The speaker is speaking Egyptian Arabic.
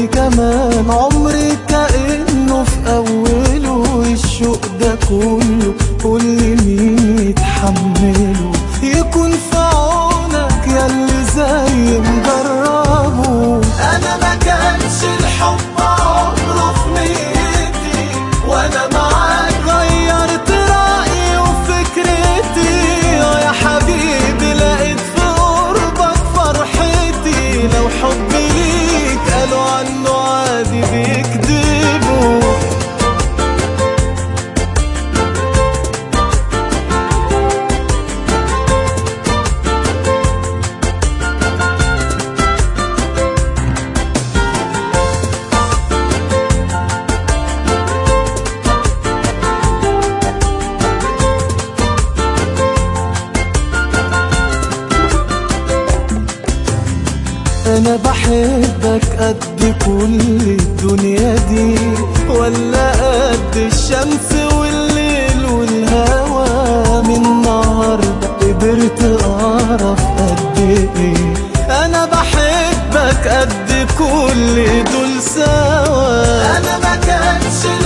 تاني كمان عمري كأنه في أوله الشوق ده كله قول لي مين يتحمله يكون في عونك ياللي زي مجربه أنا ما كانش الحب عمره في نيتي وأنا معاك غيرت رأيي وفكرتي يا حبيبي لقيت في قربك فرحتي لو حبي ليك قالوا عنه عادي بيكذبوا انا بحبك قد كل الدنيا دي ولا قد الشمس والليل والهوى من النهارده قدرت اعرف قد ايه انا بحبك قد كل دول سوا انا ما كانش